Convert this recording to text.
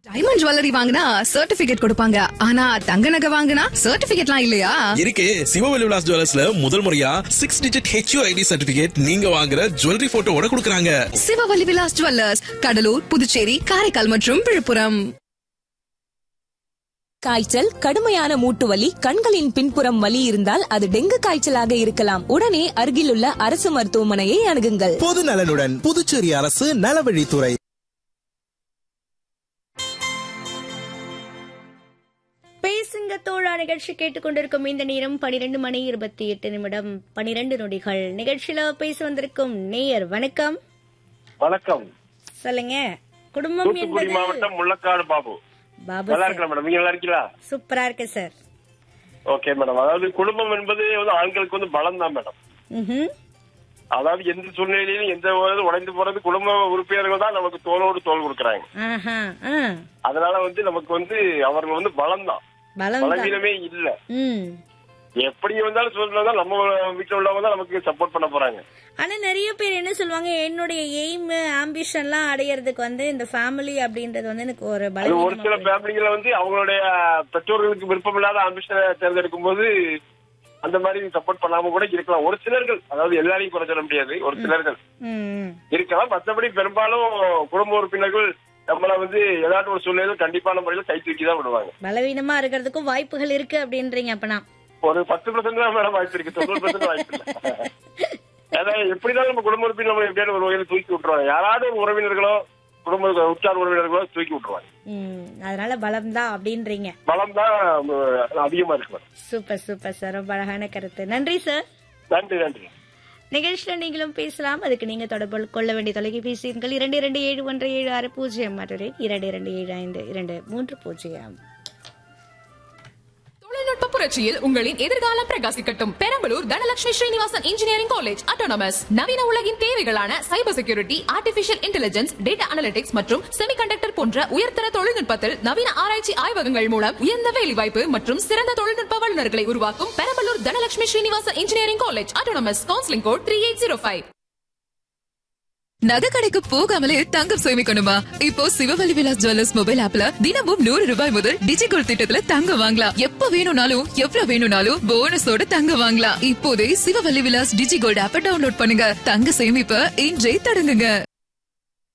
Diamond jewellery வாங்கினா certificate கொடுப்பாங்க ஆனா தங்க நகை வாங்கினா சர்டிபிகேட்லாம் இல்லையா இருக்கு சிவவெளி விலாஸ் ஜுவல்லர்ஸ்ல முதல் முறையா six digit H U ID certificate நீங்க வாங்குற ஜுவல்லரி போட்டோவோட கொடுக்கறாங்க சிவவல்லி விலாஸ் ஜுவல்லர்ஸ் கடலூர் புதுச்சேரி காரைக்கால் மற்றும் விழுப்புரம் காய்ச்சல் கடுமையான மூட்டு வலி கண்களின் பின்புறம் வலி இருந்தால் அது டெங்கு காய்ச்சலாக இருக்கலாம் உடனே அருகிலுள்ள அரசு மருத்துவமனையை அணுகுங்கள் பொது நலனுடன் புதுச்சேரி அரசு நலவழித்துறை பேசுங்க தோழா நிகழ்ச்சி கேட்டுக்கொண்டிருக்கும் இந்த நேரம் பனிரெண்டு மணி இருபத்தி எட்டு நிமிடம் பனிரெண்டு நொடிகள் நிகழ்ச்சியில பேச வந்திருக்கும் நேயர் வணக்கம் வணக்கம் சொல்லுங்க குடும்பம் தூத்துக்குடி என்பது மாவட்டம் முள்ளக்காடு பாபு பாபு நல்லா சார் இருக்கலாம் மேடம் நீங்க நல்லா இருக்கீங்களா சூப்பரா இருக்கு சார் ஓகே மேடம் அதாவது குடும்பம் என்பது வந்து ஆண்களுக்கு வந்து பலம் தான் மேடம் ம்ஹும். அதாவது எந்த சூழ்நிலையிலும் எந்த ஒரு உடைந்து போறது குடும்ப உறுப்பினர்கள் தான் நமக்கு தோளோடு தோல் கொடுக்கறாங்க ஆஹா, ஆ. அதனால வந்து நமக்கு வந்து அவர்கள் வந்து பலம் தான் பலம் தான். பலவீனமே இல்ல ம். எப்படி வந்தாலும் சூழ்நிலை தான் நம்ம வீட்டுல உள்ளவங்க தான் நமக்கு சப்போர்ட் பண்ண போறாங்க ஆனா நிறைய பேர் என்ன சொல்லுவாங்க என்னுடைய எய்ம் ஆம்பிஷன்லாம் அடையறதுக்கு வந்து இந்த ஃபேமிலி அப்படின்றது வந்து எனக்கு ஒரு அது ஒரு சில பலம் ஃபேமிலிகளை வந்து அவங்களுடைய பெற்றோர்களுக்கு விருப்பம் இல்லாத ஆம்பிஷனை தேர்ந்தெடுக்கும் போது அந்த மாதிரி சப்போர்ட் பண்ணாம கூட இருக்கலாம் ஒரு சிலர்கள் அதாவது எல்லாரையும் குறை சொல்ல முடியாது ஒரு சிலர்கள் இருக்கலாம் மற்றபடி பெரும்பாலும் குடும்ப உறுப்பினர்கள் நம்மள வந்து ஏதாட்டும் ஒரு சூழ்நிலையில கண்டிப்பான முறையில கை தூக்கி தான் விடுவாங்க பலவீனமா இருக்கிறதுக்கும் வாய்ப்புகள் இருக்கு அப்படின்றீங்க அப்பனா ஒரு பத்து பர்சன்ட் தான் மேடம் வாய்ப்பு இருக்கு தொண்ணூறு பர்சன்ட் வாய்ப்பு இல்லை அதாவது எப்படினாலும் நம்ம குடும்ப உறுப்பினர் நம்ம எப்படியாவது ஒரு வகையில தூக்கி விட்டுருவாங்க யாராவது ஒரு உறவினர்களோ குடும்ப உற்றார் உறவினர்களோ தூக்கி விட்டுருவாங்க ம், அதனால பலம் தான் அப்படின்றீங்க பலம் தான் அதிகமா இருக்கு மேடம் சூப்பர் சூப்பர் சார் ரொம்ப அழகான கருத்து நன்றி சார் நன்றி நன்றி நிகழ்ச்சியில நீங்களும் பேசலாம் அதுக்கு நீங்க தொடர்பு கொள்ள வேண்டிய தொலைபேசி எண்கள் இரண்டு இரண்டு ஏழு ஒன்று ஏழு ஆறு பூஜ்ஜியம் மற்றொரு இரண்டு இரண்டு ஏழு ஐந்து இரண்டு மூன்று பூஜ்ஜியம் தொழில்நுட்ப புரட்சியில் உங்களின் எதிர்காலம் பிரகாசிக்கட்டும் Perambalur Dhanalakshmi Srinivasan engineering college autonomous நவீன உலகின் தேவைகளான cyber security artificial intelligence data analytics மற்றும் செமிகண்டக்டர் போன்ற உயர்தர தொழில்நுட்பத்தில் நவீன ஆராய்ச்சி ஆய்வகங்கள் மூலம் உயர்ந்த வேலைவாய்ப்பு மற்றும் சிறந்த தொழில்நுட்ப வல்லுநர்களை உருவாக்கும் Perambalur Dhanalakshmi Srinivasan engineering college autonomous counselling code three eight zero five நகை கடைக்கு போகாமலே தங்கம் சேமிக்கணுமா இப்போ சிவவல்லி விலாஸ் ஜுவல்லர்ஸ் மொபைல் ஆப்ல தினமும் நூறு ரூபாய் முதல் டிஜிகோல் திட்டத்துல தங்கம் வாங்கலாம் எப்ப வேணும்னாலும் எவ்வளவு வேணும்னாலும் போனஸோட தங்கம் வாங்கலாம் இப்போதே சிவவல்லி விலாஸ் டிஜிகோல்ட் ஆப்ப டவுன்லோட் பண்ணுங்க தங்க சேமிப்ப இன்றே தொடங்குங்க